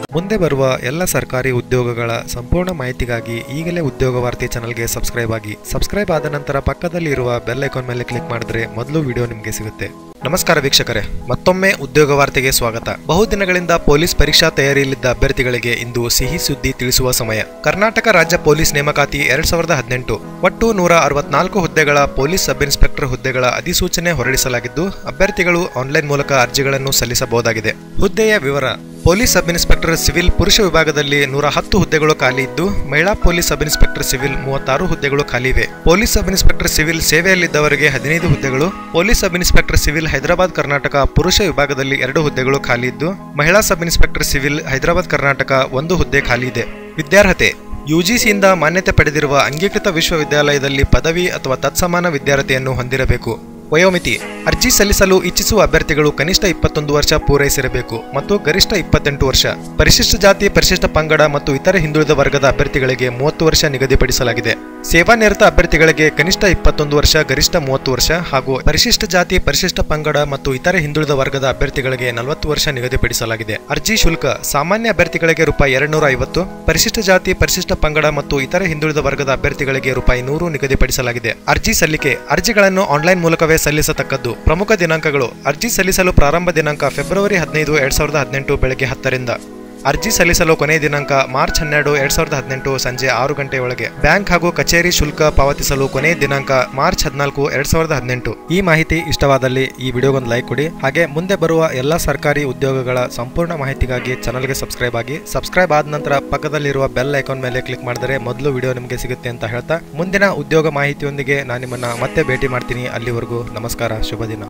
ಮುಂದೆ ಬರುವ ಎಲ್ಲ ಸರ್ಕಾರಿ ಉದ್ಯೋಗಗಳ ಸಂಪೂರ್ಣ ಮಾಹಿತಿಗಾಗಿ ಈಗಲೇ ಉದ್ಯೋಗ ವಾರ್ತೆ ಚಾನಲ್ಗೆ ಸಬ್ಸ್ಕ್ರೈಬ್ ಆಗಿ ಸಬ್ಸ್ಕ್ರೈಬ್ ಆದ ನಂತರ ಪಕ್ಕದಲ್ಲಿ ಇರುವ ಬೆಲ್ ಐಕಾನ್ ಮೇಲೆ ಕ್ಲಿಕ್ ಮಾಡಿದ್ರೆ ಮೊದಲು ವಿಡಿಯೋ ನಿಮಗೆ ಸಿಗುತ್ತೆ ನಮಸ್ಕಾರ ವೀಕ್ಷಕರೇ ಮತ್ತೊಮ್ಮೆ ಉದ್ಯೋಗ ವಾರ್ತೆಗೆ ಸ್ವಾಗತ ಬಹುದಿನಗಳಿಂದ ಪೊಲೀಸ್ ಪರೀಕ್ಷಾ ತಯಾರಿಯಲ್ಲಿದ್ದ ಅಭ್ಯರ್ಥಿಗಳಿಗೆ ಇಂದು ಸಿಹಿ ಸುದ್ದಿ ತಿಳಿಸುವ ಸಮಯ ಕರ್ನಾಟಕ ರಾಜ್ಯ ಪೊಲೀಸ್ ನೇಮಕಾತಿ ಎರಡ್ ಸಾವಿರದ ಹದಿನೆಂಟು ಒಟ್ಟು ನೂರ ಅರವತ್ನಾಲ್ಕು ಹುದ್ದೆಗಳ ಪೊಲೀಸ್ ಸಬ್ ಇನ್ಸ್ಪೆಕ್ಟರ್ ಹುದ್ದೆಗಳ ಅಧಿಸೂಚನೆ ಹೊರಡಿಸಲಾಗಿದ್ದು ಅಭ್ಯರ್ಥಿಗಳು ಆನ್ಲೈನ್ ಮೂಲಕ ಅರ್ಜಿಗಳನ್ನು ಸಲ್ಲಿಸಬಹುದಾಗಿದೆ ಹುದ್ದೆಯ ವಿವರ ಪೊಲೀಸ್ ಸಬ್ ಇನ್ಸ್ಪೆಕ್ಟರ್ ಸಿವಿಲ್ ಪುರುಷ ವಿಭಾಗದಲ್ಲಿ ನೂರ ಹತ್ತು ಹುದ್ದೆಗಳು ಖಾಲಿ ಇದ್ದು ಮಹಿಳಾ ಪೊಲೀಸ್ ಸಬ್ ಇನ್ಸ್ಪೆಕ್ಟರ್ ಸಿವಿಲ್ ಮೂವತ್ತಾರು ಹುದ್ದೆಗಳು ಖಾಲಿ ಇವೆ ಪೊಲೀಸ್ ಸಬ್ ಇನ್ಸ್ಪೆಕ್ಟರ್ ಸಿವಿಲ್ ಸೇವೆಯಲ್ಲಿದ್ದವರಿಗೆ ಹದಿನೈದು ಹುದ್ದೆಗಳು police sub inspector civil Hyderabad Karnataka ಪುರುಷ ವಿಭಾಗದಲ್ಲಿ ಎರಡು ಹುದ್ದೆಗಳು ಖಾಲಿ ಇದ್ದು ಮಹಿಳಾ sub inspector civil Hyderabad Karnataka ಒಂದು ಹುದ್ದೆ ಖಾಲಿ ಇದೆ ವಿದ್ಯಾರ್ಹತೆ ಯುಜಿಸಿಯಿಂದ ಮಾನ್ಯತೆ ಪಡೆದಿರುವ ಅಂಗೀಕೃತ ವಿಶ್ವವಿದ್ಯಾಲಯದಲ್ಲಿ ಪದವಿ ಅಥವಾ ತತ್ಸಮಾನ ವಿದ್ಯಾರ್ಹತೆಯನ್ನು ಹೊಂದಿರಬೇಕು ವಯೋಮಿತಿ ಅರ್ಜಿ ಸಲ್ಲಿಸಲು ಇಚ್ಛಿಸುವ ಅಭ್ಯರ್ಥಿಗಳು ಕನಿಷ್ಠ ಇಪ್ಪತ್ತೊಂದು ವರ್ಷ ಪೂರೈಸಿರಬೇಕು ಮತ್ತು ಗರಿಷ್ಠ ಇಪ್ಪತ್ತೆಂಟು ವರ್ಷ ಪರಿಶಿಷ್ಟ ಜಾತಿ ಪರಿಶಿಷ್ಟ ಪಂಗಡ ಮತ್ತು ಇತರೆ ಹಿಂದುಳಿದ ವರ್ಗದ ಅಭ್ಯರ್ಥಿಗಳಿಗೆ ಮೂವತ್ತು ವರ್ಷ ನಿಗದಿಪಡಿಸಲಾಗಿದೆ ಸೇವಾನಿರತ ಅಭ್ಯರ್ಥಿಗಳಿಗೆ ಕನಿಷ್ಠ ಇಪ್ಪತ್ತೊಂದು ವರ್ಷ ಗರಿಷ್ಠ ಮೂವತ್ತು ವರ್ಷ ಹಾಗೂ ಪರಿಶಿಷ್ಟ ಜಾತಿ ಪರಿಶಿಷ್ಟ ಪಂಗಡ ಮತ್ತು ಇತರೆ ಹಿಂದುಳಿದ ವರ್ಗದ ಅಭ್ಯರ್ಥಿಗಳಿಗೆ ನಲವತ್ತು ವರ್ಷ ನಿಗದಿಪಡಿಸಲಾಗಿದೆ ಅರ್ಜಿ ಶುಲ್ಕ ಸಾಮಾನ್ಯ ಅಭ್ಯರ್ಥಿಗಳಿಗೆ ರೂಪಾಯಿ ಎರಡ್ನೂರ ಐವತ್ತು ಪರಿಶಿಷ್ಟ ಜಾತಿ ಪರಿಶಿಷ್ಟ ಪಂಗಡ ಮತ್ತು ಇತರೆ ಹಿಂದುಳಿದ ವರ್ಗದ ಅಭ್ಯರ್ಥಿಗಳಿಗೆ ರೂಪಾಯಿ ನೂರು ನಿಗದಿಪಡಿಸಲಾಗಿದೆ ಅರ್ಜಿ ಸಲ್ಲಿಕೆ ಅರ್ಜಿಗಳನ್ನು ಆನ್ಲೈನ್ ಮೂಲಕವೇ ಸಲ್ಲಿಸತಕ್ಕದ್ದು ಪ್ರಮುಖ ದಿನಾಂಕಗಳು ಅರ್ಜಿ ಸಲ್ಲಿಸಲು ಪ್ರಾರಂಭ ದಿನಾಂಕ ಫೆಬ್ರವರಿ ಹದಿನೈದು ಎರಡ್ ಸಾವಿರದ ಹದಿನೆಂಟು ಬೆಳಗ್ಗೆ ಹತ್ತರಿಂದ ಅರ್ಜಿ ಸಲ್ಲಿಸಲು ಕೊನೆಯ ದಿನಾಂಕ ಮಾರ್ಚ್ ಹನ್ನೆರಡು ಎರಡ್ ಸಾವಿರದ ಹದಿನೆಂಟು ಸಂಜೆ ಆರು ಗಂಟೆಯೊಳಗೆ ಬ್ಯಾಂಕ್ ಹಾಗೂ ಕಚೇರಿ ಶುಲ್ಕ ಪಾವತಿಸಲು ಕೊನೆಯ ದಿನಾಂಕ ಮಾರ್ಚ್ ಹದಿನಾಲ್ಕು ಎರಡ್ ಸಾವಿರದ ಹದಿನೆಂಟು ಈ ಮಾಹಿತಿ ಇಷ್ಟವಾದಲ್ಲಿ ಈ ವಿಡಿಯೋಗೊಂದು ಲೈಕ್ ಕೊಡಿ ಹಾಗೆ ಮುಂದೆ ಬರುವ ಎಲ್ಲ ಸರ್ಕಾರಿ ಉದ್ಯೋಗಗಳ ಸಂಪೂರ್ಣ ಮಾಹಿತಿಗಾಗಿ ಚಾನಲ್ಗೆ ಸಬ್ಸ್ಕ್ರೈಬ್ ಆಗಿ ಸಬ್ಸ್ಕ್ರೈಬ್ ಆದ ನಂತರ ಪಕ್ಕದಲ್ಲಿರುವ ಬೆಲ್ ಐಕಾನ್ ಮೇಲೆ ಕ್ಲಿಕ್ ಮಾಡಿದರೆ ಮೊದಲು ವಿಡಿಯೋ ನಿಮಗೆ ಸಿಗುತ್ತೆ ಅಂತ ಹೇಳ್ತಾ ಮುಂದಿನ ಉದ್ಯೋಗ ಮಾಹಿತಿಯೊಂದಿಗೆ ನಾನು ನಿಮ್ಮನ್ನ ಮತ್ತೆ ಭೇಟಿ ಮಾಡ್ತೀನಿ ಅಲ್ಲಿವರೆಗೂ ನಮಸ್ಕಾರ ಶುಭ ದಿನ